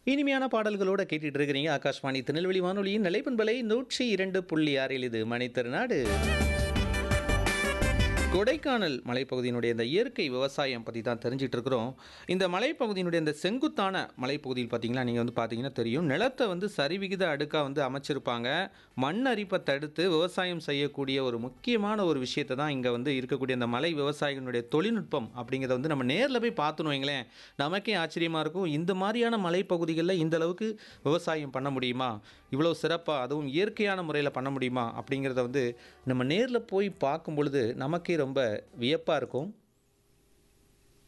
இனிமையான பாடல்களோட கேட்டுட்டு இருக்கிறீங்க ஆகாஷ்வாணி திருநெல்வேலி வானொலியின் நிலைப்பண்பலை நூற்றி இரண்டு புள்ளி ஆறில் இது மணித்திருநாடு கொடைக்கானல் மலைப்பகுதியினுடைய இந்த இயற்கை விவசாயம் பற்றி தான் தெரிஞ்சிட்டு இருக்கிறோம் இந்த மலைப்பகுதியினுடைய இந்த செங்குத்தான மலைப்பகுதியில் பார்த்தீங்கன்னா நீங்கள் வந்து பார்த்தீங்கன்னா தெரியும் நிலத்தை வந்து சரிவிகித அடுக்காக வந்து அமைச்சிருப்பாங்க மண் அரிப்பை தடுத்து விவசாயம் செய்யக்கூடிய ஒரு முக்கியமான ஒரு விஷயத்தை தான் இங்கே வந்து இருக்கக்கூடிய இந்த மலை விவசாயிகளுடைய தொழில்நுட்பம் அப்படிங்கிறத வந்து நம்ம நேரில் போய் பார்த்துன்னு வைங்களேன் நமக்கே ஆச்சரியமாக இருக்கும் இந்த மாதிரியான மலைப்பகுதிகளில் இந்த அளவுக்கு விவசாயம் பண்ண முடியுமா இவ்வளோ சிறப்பாக அதுவும் இயற்கையான முறையில் பண்ண முடியுமா அப்படிங்கிறத வந்து நம்ம நேரில் போய் பார்க்கும் பொழுது நமக்கே ரொம்ப வியப்பாக இருக்கும்